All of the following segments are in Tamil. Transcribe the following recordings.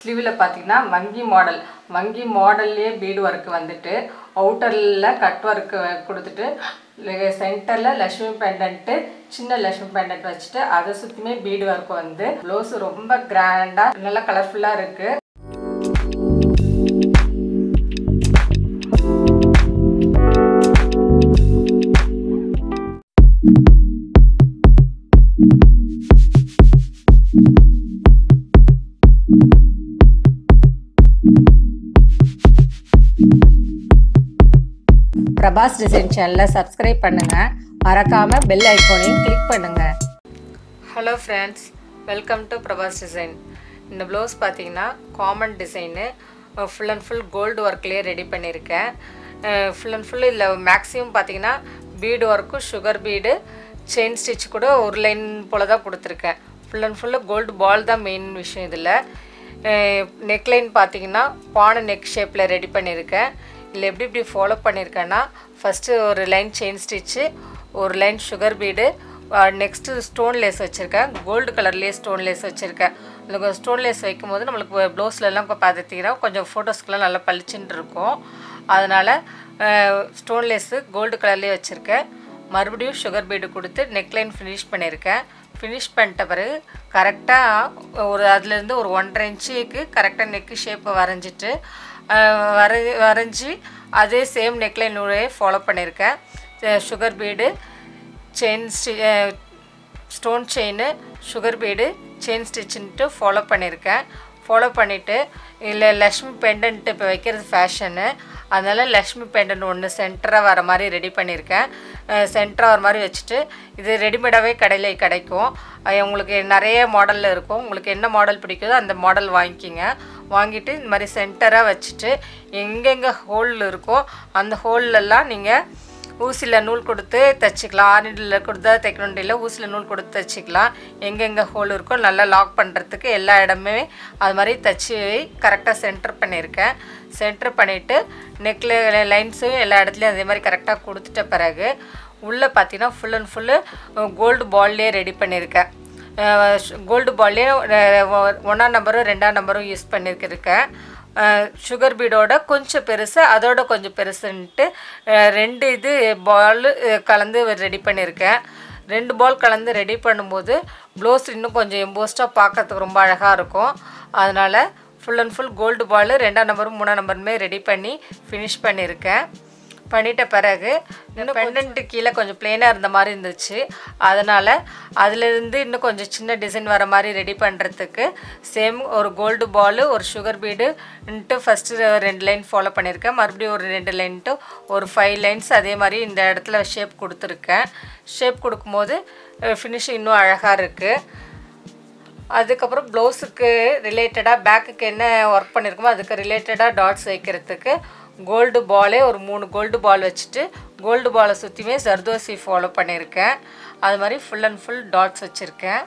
ஸ்லீவில் பார்த்தீங்கன்னா வங்கி மாடல் வங்கி மாடல்லையே பீடு ஒர்க் வந்துட்டு அவுட்டரில் கட் ஒர்க்கு கொடுத்துட்டு சென்டரில் லக்ஷ்மி பெண்டன்ட்டு சின்ன லக்ஷ்மி பெண்டன்ட் வச்சுட்டு அதை சுற்றியுமே பீடு ஒர்க் வந்து ப்ளவுஸ் ரொம்ப கிராண்டாக நல்லா கலர்ஃபுல்லாக இருக்குது பிரபாஸ் டிசைன் சேனலை சப்ஸ்கிரைப் பண்ணுங்கள் மறக்காமல் பெல் ஐக்கோனையும் கிளிக் பண்ணுங்கள் hello friends welcome to Prabhas design இந்த ப்ளவுஸ் பார்த்தீங்கன்னா common design full and full gold ஒர்க்லேயே ரெடி பண்ணியிருக்கேன் ஃபுல் அண்ட் ஃபுல் இதில் மேக்ஸிமம் பார்த்தீங்கன்னா பீடு ஒர்க்கும் சுகர் பீடு செயின் ஸ்டிச் கூட ஒரு லைன் போல் தான் கொடுத்துருக்கேன் full and full gold ball தான் மெயின் விஷயம் இதில் நெக்லைன் பார்த்தீங்கன்னா பானை நெக் ஷேப்பில் ரெடி பண்ணியிருக்கேன் இதில் எப்படி இப்படி ஃபாலோ பண்ணியிருக்கேன்னா ஃபஸ்ட்டு ஒரு லைன் செயின் ஸ்டிச்சு ஒரு line sugar bead next stone lace வச்சுருக்கேன் கோல்டு கலர்லேயே ஸ்டோன் லேஸ் வச்சுருக்கேன் இந்த ஸ்டோன் லேஸ் வைக்கும் போது நம்மளுக்கு ப்ளவுஸ்லலாம் பார்த்துட்டிங்கன்னா கொஞ்சம் ஃபோட்டோஸ்க்கெலாம் நல்லா பளிச்சுன்னு இருக்கும் அதனால் ஸ்டோன் லேஸு கோல்டு கலர்லேயே வச்சுருக்கேன் மறுபடியும் சுகர் பீடு கொடுத்து நெக்லைன் ஃபினிஷ் பண்ணியிருக்கேன் ஃபினிஷ் பண்ணிட்ட பிறகு கரெக்டாக ஒரு அதுலேருந்து ஒரு ஒன்றரை இன்ச்சுக்கு கரெக்டாக நெக்கு ஷேப்பை வரைஞ்சிட்டு வரை வரைஞ்சி அதே சேம் நெக்லைன் ஃபாலோ பண்ணியிருக்கேன் சுகர் பீடு செயின் ஸ்டி stone chain sugar bead chain ஸ்டிச்சுன்ட்டு ஃபாலோ பண்ணியிருக்கேன் ஃபாலோ பண்ணிவிட்டு இல்லை லக்ஷ்மி பெண்டன்ட் இப்போ வைக்கிறது ஃபேஷனு அதனால் லக்ஷ்மி பெண்டன்ட் ஒன்று சென்டராக வர மாதிரி ரெடி பண்ணியிருக்கேன் சென்டராக வர மாதிரி வச்சுட்டு இது ரெடிமேடாகவே கடையில் கிடைக்கும் உங்களுக்கு நிறைய மாடலில் இருக்கும் உங்களுக்கு என்ன மாடல் பிடிக்குதோ அந்த மாடல் வாங்கிக்கிங்க வாங்கிட்டு இந்த மாதிரி சென்டராக வச்சுட்டு எங்கெங்கே ஹோல் இருக்கோ அந்த ஹோல்லலாம் நீங்கள் ஊசியில் நூல் கொடுத்து தைச்சிக்கலாம் ஆரிடில் கொடுத்தா தைக்கணும் இல்லை ஊசியில் நூல் கொடுத்து தைச்சிக்கலாம் எங்கெங்கே ஹோல் இருக்கோ நல்லா லாக் பண்ணுறதுக்கு எல்லா இடமே அது மாதிரி தைச்சி கரெக்டாக சென்டர் பண்ணியிருக்கேன் சென்டர் பண்ணிவிட்டு நெக்கில் லைன்ஸும் எல்லா இடத்துலையும் அதே மாதிரி கரெக்டாக கொடுத்துட்ட பிறகு உள்ளே பார்த்தீங்கன்னா ஃபுல் அண்ட் ஃபுல்லு கோல்டு பால்லே ரெடி பண்ணியிருக்கேன் கோல்டு பால்லே ஒன்றாம் நம்பரும் ரெண்டாம் நம்பரும் யூஸ் பண்ணியிருக்கேன் சுகர் பீடோட கொஞ்சம் பெருசு அதோட கொஞ்சம் பெருசுன்ட்டு ரெண்டு இது பால் கலந்து ரெடி பண்ணியிருக்கேன் ரெண்டு பால் கலந்து ரெடி பண்ணும்போது ப்ளவுஸ் இன்னும் கொஞ்சம் எம்போஸ்டாக பார்க்கறதுக்கு ரொம்ப அழகாக இருக்கும் அதனால் full and full gold ball ரெண்டாம் நம்பரும் மூணாம் நம்பருமே ரெடி பண்ணி ஃபினிஷ் பண்ணியிருக்கேன் பண்ணிட்ட பிறகு இன்னும் பெண்டன்ட்டு கீழே கொஞ்சம் பிளெயினாக இருந்த மாதிரி இருந்துச்சு அதனால் அதுலேருந்து இன்னும் கொஞ்சம் சின்ன டிசைன் வர மாதிரி ரெடி பண்ணுறதுக்கு சேம் ஒரு கோல்டு பால் ஒரு சுகர் பீடுன்ட்டு ஃபஸ்ட்டு ரெண்டு லைன் ஃபாலோ பண்ணியிருக்கேன் மறுபடியும் ஒரு ரெண்டு லைன்ட்டு ஒரு ஃபைவ் லைன்ஸ் அதே மாதிரி இந்த இடத்துல ஷேப் கொடுத்துருக்கேன் ஷேப் கொடுக்கும்போது ஃபினிஷிங் இன்னும் அழகாக இருக்குது அதுக்கப்புறம் ப்ளவுஸுக்கு ரிலேட்டடாக பேக்குக்கு என்ன ஒர்க் பண்ணியிருக்கோமோ அதுக்கு ரிலேட்டடாக டாட்ஸ் வைக்கிறதுக்கு கோல்டு பாலே ஒரு மூணு கோல்டு பால் வச்சுட்டு கோல்டு பாலை சுற்றியுமே ஜர்தோசி ஃபாலோ பண்ணியிருக்கேன் அது மாதிரி ஃபுல் அண்ட் ஃபுல் டாட்ஸ் வச்சுருக்கேன்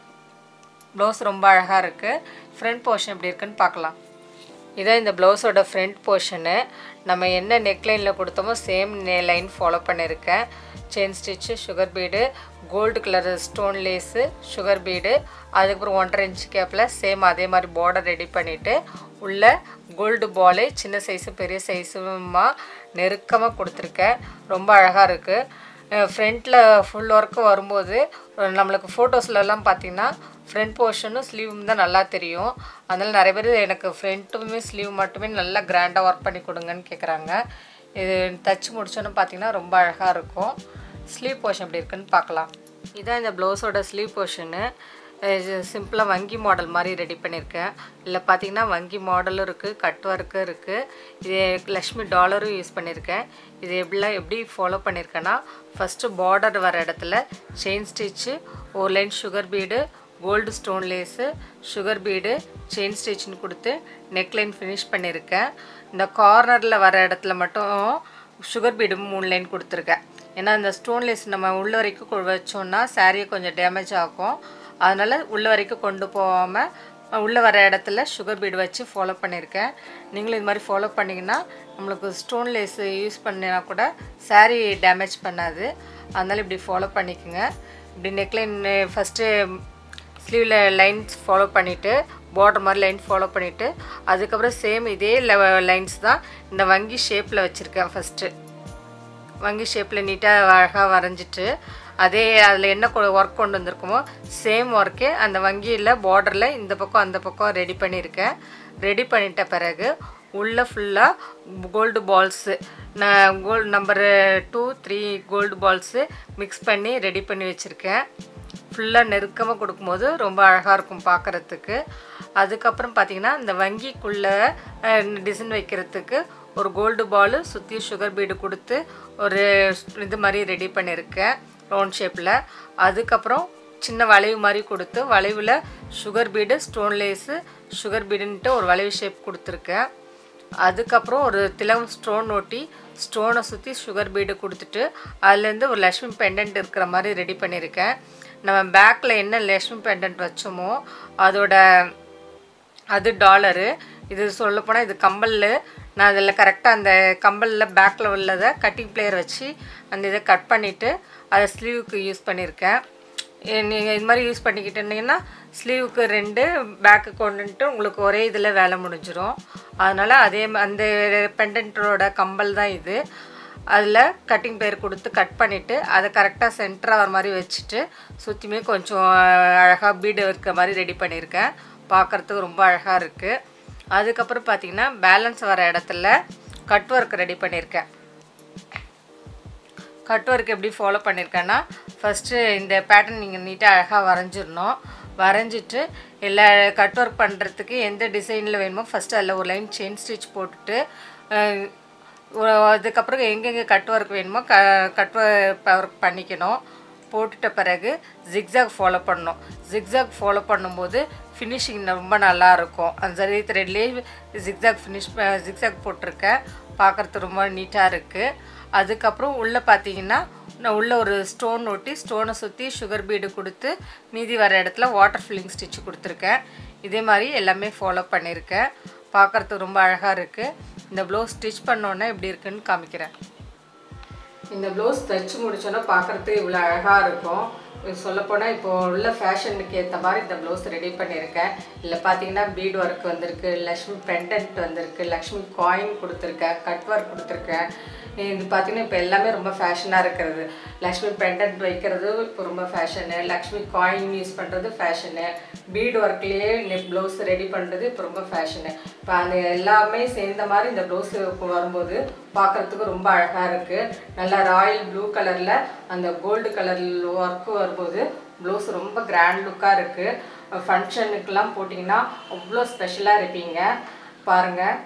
ப்ளவுஸ் ரொம்ப அழகாக இருக்குது ஃப்ரண்ட் போர்ஷன் எப்படி இருக்குன்னு பார்க்கலாம் இதான் இந்த ப்ளவுஸோட ஃப்ரண்ட் போர்ஷனு நம்ம என்ன நெக்லைனில் கொடுத்தோமோ சேம் லைன் ஃபாலோ பண்ணியிருக்கேன் chain stitch sugar bead gold colour stone lace sugar bead அதுக்கப்புறம் ஒன்றரை இன்ச் கேப்பில் சேம் அதே மாதிரி பார்டர் ரெடி பண்ணிவிட்டு உள்ள கோல்டு பாலு சின்ன சைஸு பெரிய சைஸுமா நெருக்கமாக கொடுத்துருக்கேன் ரொம்ப அழகாக இருக்குது ஃப்ரண்ட்டில் ஃபுல் ஒர்க்கு வரும்போது நம்மளுக்கு ஃபோட்டோஸ்லலாம் பார்த்திங்கன்னா ஃப்ரண்ட் போர்ஷனும் ஸ்லீவும் தான் நல்லா தெரியும் அதனால் நிறைய பேர் எனக்கு ஃப்ரண்ட்டுமே ஸ்லீவ் மட்டுமே நல்லா கிராண்டாக ஒர்க் பண்ணி கொடுங்கன்னு கேட்குறாங்க இது தச்சு முடிச்சோன்னு பார்த்தீங்கன்னா ரொம்ப அழகாக இருக்கும் ஸ்லீவ் போர்ஷன் எப்படி இருக்குன்னு பார்க்கலாம் இதான் இந்த ப்ளவுஸோட ஸ்லீவ் போர்ஷனு சிம்பிளாக வங்கி மாடல் மாதிரி ரெடி பண்ணியிருக்கேன் இல்லை பார்த்தீங்கன்னா வங்கி மாடலும் இருக்குது கட் ஒர்க்கும் இருக்குது இது லக்ஷ்மி டாலரும் யூஸ் பண்ணியிருக்கேன் இது எப்படிலாம் எப்படி ஃபாலோ பண்ணியிருக்கேன்னா ஃபஸ்ட்டு பார்டர் வர இடத்துல செயின் ஸ்டிச்சு ஒரு line sugar bead gold stone lace sugar bead chain ஸ்டிச்னு கொடுத்து நெக்லைன் ஃபினிஷ் பண்ணியிருக்கேன் இந்த கார்னரில் வர இடத்துல மட்டும் சுகர் பீடு மூணு லைன் கொடுத்துருக்கேன் ஏன்னா இந்த ஸ்டோன் லேஸ் நம்ம உள்ள வரைக்கும் கொ- வச்சோம்னா சாரியை கொஞ்சம் டேமேஜ் ஆகும் அதனால் உள்ள வரைக்கும் கொண்டு போகாமல் உள்ளே வர இடத்துல சுகர் பீடு வச்சு ஃபாலோ பண்ணியிருக்கேன் நீங்களும் இது மாதிரி ஃபாலோ பண்ணிங்கன்னா நம்மளுக்கு ஸ்டோன் லேஸ் யூஸ் பண்ணினா கூட saree டேமேஜ் பண்ணாது அதனால் இப்படி ஃபாலோ பண்ணிக்கோங்க இப்படி நெக்லைன் ஃபஸ்ட்டு ஸ்லீவில் லைன்ஸ் ஃபாலோ பண்ணிவிட்டு பார்டர் மாதிரி லைன் ஃபாலோ பண்ணிவிட்டு அதுக்கப்புறம் சேம் இதே லைன்ஸ் தான் இந்த வங்கி ஷேப்பில் வச்சுருக்கேன் ஃபஸ்ட்டு வங்கி ஷேப்பில் நீட்டாக அழகாக வரைஞ்சிட்டு அதே அதில் என்ன ஒர்க் கொண்டு வந்திருக்குமோ சேம் ஒர்க்கே அந்த வங்கியில் பார்டரில் இந்த பக்கம் அந்த பக்கம் ரெடி பண்ணியிருக்கேன் ரெடி பண்ணிட்ட பிறகு உள்ளே ஃபுல்லாக கோல்டு பால்ஸு நான் gold number two three gold balls mix பண்ணி ரெடி பண்ணி வச்சுருக்கேன் ஃபுல்லாக நெருக்கமாக கொடுக்கும்போது ரொம்ப அழகாக இருக்கும் பார்க்குறதுக்கு அதுக்கப்புறம் பார்த்திங்கன்னா இந்த வங்கிக்குள்ளே டிசைன் வைக்கிறதுக்கு ஒரு கோல்டு பால் சுற்றி சுகர் பீடு கொடுத்து ஒரு இது மாதிரி ரெடி பண்ணியிருக்கேன் ரவுண்ட் ஷேப்பில் அதுக்கப்புறம் சின்ன வளைவு மாதிரி கொடுத்து வளைவில் sugar bead stone lace sugar பீடுன்ட்டு ஒரு வளைவு ஷேப் கொடுத்துருக்கேன் அதுக்கப்புறம் ஒரு திலகம் ஸ்டோன் ஒட்டி ஸ்டோனை சுற்றி சுகர் பீடு கொடுத்துட்டு அதுலேருந்து ஒரு லக்ஷ்மி பெண்டன்ட் இருக்கிற மாதிரி ரெடி பண்ணியிருக்கேன் நம்ம பேக்கில் என்ன லக்ஷ்மி பெண்டன்ட் வச்சோமோ அதோட அது டாலரு இது சொல்லப்போனால் இது கம்பல் நான் அதில் கரெக்டாக அந்த கம்பலில் பேக்கில் உள்ளதை கட்டிங் பிளேயர் வச்சு அந்த இதை கட் பண்ணிவிட்டு அதை ஸ்லீவுக்கு யூஸ் பண்ணியிருக்கேன் நீங்கள் இது மாதிரி யூஸ் பண்ணிக்கிட்டு இருந்தீங்கன்னா ஸ்லீவுக்கு ரெண்டு பேக்கு கொண்டுட்டு உங்களுக்கு ஒரே இதில் வேலை முடிஞ்சிடும் அதனால் அதே அந்த பெண்டன்ட்டோட கம்பல் தான் இது அதில் கட்டிங் பேர் கொடுத்து கட் பண்ணிவிட்டு அதை கரெக்டாக சென்டராக வர மாதிரி வச்சுட்டு சுற்றியுமே கொஞ்சம் அழகாக பீடு இருக்கிற மாதிரி ரெடி பண்ணியிருக்கேன் பார்க்குறதுக்கு ரொம்ப அழகாக இருக்குது அதுக்கப்புறம் பார்த்திங்கன்னா பேலன்ஸ் வர இடத்துல கட் ஒர்க் ரெடி பண்ணியிருக்கேன் கட் ஒர்க் எப்படி ஃபாலோ பண்ணியிருக்கேன்னா ஃபஸ்ட்டு இந்த பேட்டர்ன் நீங்கள் நீட்டாக அழகாக வரைஞ்சிடணும் வரைஞ்சிட்டு எல்லா கட் ஒர்க் பண்ணுறதுக்கு எந்த டிசைனில் வேணுமோ ஃபஸ்ட்டு அதில் ஒரு லைன் செயின் ஸ்டிச் போட்டுட்டு அதுக்கப்புறம் எங்கெங்கே கட் ஒர்க் வேணுமோ க கட் ஒர்க் பண்ணிக்கணும் போட்டுட்ட பிறகு ஜிக்ஸாக் ஃபாலோ பண்ணணும் ஜிக்ஸாக் ஃபாலோ பண்ணும்போது ஃபினிஷிங் ரொம்ப நல்லா இருக்கும் அந்த சரி த்ரெட்லேயே ஜிக்ஸாக் ஃபினிஷ் ஜிக்ஸாக் போட்டிருக்கேன் பார்க்குறதுக்கு ரொம்ப நீட்டாக இருக்குது அதுக்கப்புறம் உள்ளே பார்த்தீங்கன்னா நான் உள்ளே ஒரு ஸ்டோன் ஒட்டி ஸ்டோனை சுற்றி சுகர் பீடு கொடுத்து மீதி வர இடத்துல வாட்டர் ஃபில்லிங் ஸ்டிச் கொடுத்துருக்கேன் இதே மாதிரி எல்லாமே ஃபாலோ பண்ணியிருக்கேன் பார்க்குறதுக்கு ரொம்ப அழகாக இருக்குது இந்த ப்ளவுஸ் ஸ்டிச் பண்ணோன்னே எப்படி இருக்குன்னு காமிக்கிறேன் இந்த ப்ளவுஸ் தைச்சு முடிச்சோன்னா பார்க்குறதுக்கு இவ்வளோ அழகாக இருக்கும் சொல்லப்போனால் இப்போ உள்ள ஃபேஷனுக்கு ஏற்ற மாதிரி இந்த ப்ளவுஸ் ரெடி பண்ணியிருக்கேன் இல்லை பார்த்தீங்கன்னா பீட் ஒர்க் வந்திருக்கு லக்ஷ்மி பெண்டன்ட் வந்திருக்கு லக்ஷ்மி காயின் கொடுத்துருக்கேன் கட் ஒர்க் கொடுத்துருக்கேன் இது பார்த்தீங்கன்னா இப்போ எல்லாமே ரொம்ப ஃபேஷனாக இருக்கிறது லக்ஷ்மி பெண்டன்ட் வைக்கிறது இப்போ ரொம்ப ஃபேஷனு லக்ஷ்மி காயின் யூஸ் பண்ணுறது ஃபேஷனு பீட் ஒர்க்லேயே ப்ளவுஸ் ரெடி பண்ணுறது இப்போ ரொம்ப ஃபேஷனு இப்போ அந்த எல்லாமே சேர்ந்த மாதிரி இந்த ப்ளவுஸ் இப்போ வரும்போது பார்க்குறதுக்கு ரொம்ப அழகாக இருக்குது நல்லா ராயல் ப்ளூ கலரில் அந்த கோல்டு கலர் ஒர்க்கு வரும்போது ப்ளவுஸ் ரொம்ப கிராண்ட் லுக்காக இருக்குது ஃபங்க்ஷனுக்கெல்லாம் போட்டிங்கன்னா அவ்வளோ ஸ்பெஷலாக இருப்பீங்க பாருங்கள்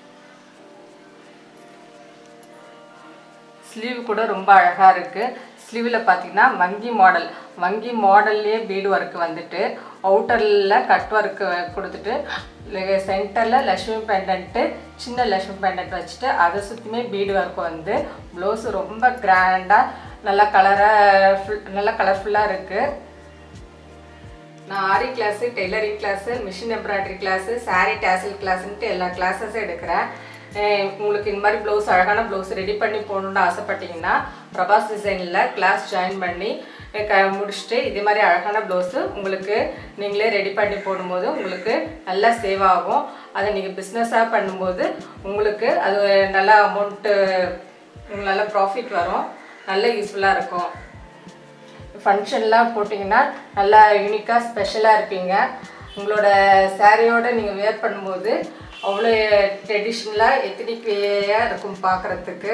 ஸ்லீவ் கூட ரொம்ப அழகாக இருக்குது ஸ்லீவில் பார்த்தீங்கன்னா வங்கி மாடல் வங்கி மாடல்லையே பீடு ஒர்க் வந்துட்டு அவுட்டரில் கட் ஒர்க்கு கொடுத்துட்டு சென்டரில் லக்ஷ்மி பெண்டன்ட்டு சின்ன லக்ஷ்மி பெண்டன்ட் வச்சுட்டு அதை சுற்றியுமே பீடு ஒர்க் வந்து ப்ளவுஸு ரொம்ப கிராண்டாக நல்லா கலராக ஃபுல் நல்லா கலர்ஃபுல்லாக இருக்குது நான் aari class tailoring class machine embroidery class sari tassel கிளாஸுன்ட்டு எல்லா கிளாஸஸும் எடுக்கிறேன் உங்களுக்கு இந்த மாதிரி ப்ளவுஸ் அழகான ப்ளவுஸ் ரெடி பண்ணி போகணுன்னு ஆசைப்பட்டீங்கன்னா பிரபாஸ் டிசைனில் கிளாஸ் ஜாயின் பண்ணி க முடிச்சுட்டு இதே மாதிரி அழகான ப்ளவுஸு உங்களுக்கு நீங்களே ரெடி பண்ணி போடும்போது உங்களுக்கு நல்லா சேவ் ஆகும் அதை நீங்கள் பிஸ்னஸாக பண்ணும்போது உங்களுக்கு அது நல்லா அமௌண்ட்டு உங்களுக்கு நல்ல ப்ராஃபிட் வரும் நல்ல யூஸ்ஃபுல்லாக இருக்கும் ஃபங்க்ஷன்லாம் போட்டிங்கன்னா நல்லா யூனிக்காக ஸ்பெஷலாக இருப்பீங்க உங்களோட சாரியோடு நீங்கள் வேர் பண்ணும்போது அவ்வளோ ட்ரெடிஷ்னலாக எத்தனிக் வேயாக இருக்கும் பார்க்குறதுக்கு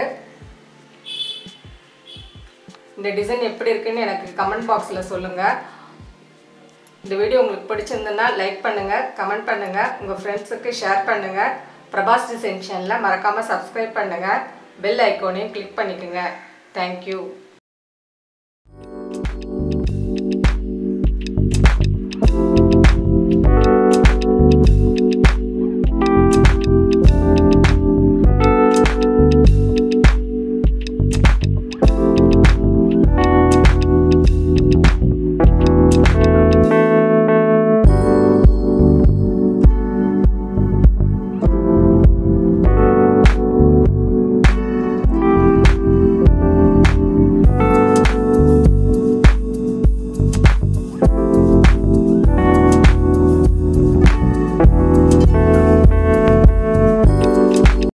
இந்த டிசைன் எப்படி இருக்குன்னு எனக்கு கமெண்ட் பாக்ஸில் சொல்லுங்கள் இந்த வீடியோ உங்களுக்கு பிடிச்சிருந்ததுன்னா லைக் பண்ணுங்கள் கமெண்ட் பண்ணுங்கள் உங்கள் ஃப்ரெண்ட்ஸுக்கு ஷேர் பண்ணுங்கள் பிரபாஸ் டிசைன் சேனலை மறக்காமல் சப்ஸ்கிரைப் பண்ணுங்கள் பெல் ஐக்கோனையும் கிளிக் பண்ணிக்கோங்க தேங்க்யூ